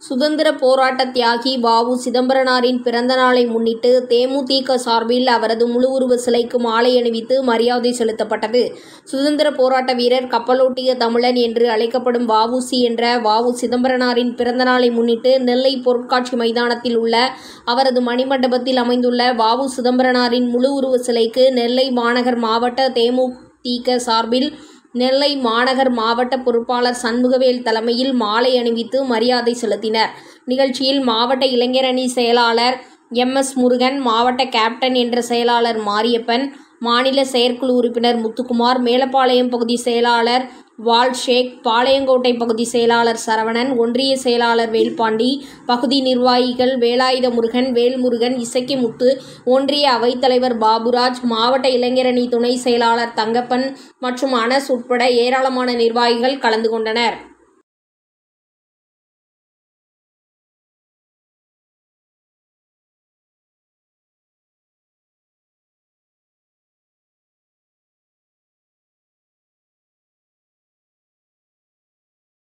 சுதந்திர போராட்ட தியாகி வ.உ. சிதம்பரனாரின் பிறந்த நாளை முன்னிட்டு தே.மு.தி.க. சார்பில் அவரது முழு உருவ சிலைக்கு மாலை அணிவித்து மரியாதை செலுத்தப்பட்டது. சுதந்திர போராட்ட வீரர், கப்பலோட்டிய தமிழன் என்று அழைக்கப்படும் வ.உ.சி. என்ற வ.உ. சிதம்பரனாரின் பிறந்த நாளை முன்னிட்டு நெல்லை பொருட்காட்சி மைதானத்தில் உள்ள அவரது மணிமண்டபத்தில் அமைந்துள்ள வ.உ. சிதம்பரனாரின் முழு உருவ சிலைக்கு நெல்லை மாநகர் மாவட்ட தே.மு.தி.க. சார்பில் நெல்லை மாநகர் மாவட்ட பொறுப்பாளர் சண்முகவேல் தலைமையில் மாலை அணிவித்து மரியாதை செலுத்தினர். நிகழ்ச்சியில் மாவட்ட இளைஞரணி செயலாளர் எம். எஸ். முருகன், மாவட்ட கேப்டன் என்ற செயலாளர் மாரியப்பன், மாநில செயற்குழு உறுப்பினர் முத்துக்குமார், மேலப்பாளையம் பகுதி செயலாளர் வால்ஷேக், பாளையங்கோட்டை பகுதி செயலாளர் சரவணன், ஒன்றிய செயலாளர் வேல்பாண்டி, பகுதி நிர்வாகிகள் வேலாயுத முருகன், வேல்முருகன், இசக்கிமுத்து, ஒன்றிய அவைத்தலைவர் பாபுராஜ், மாவட்ட இளைஞரணி துணை செயலாளர் தங்கப்பன் மற்றும் அனஸ் உட்பட ஏராளமான நிர்வாகிகள் கலந்து கொண்டனர்.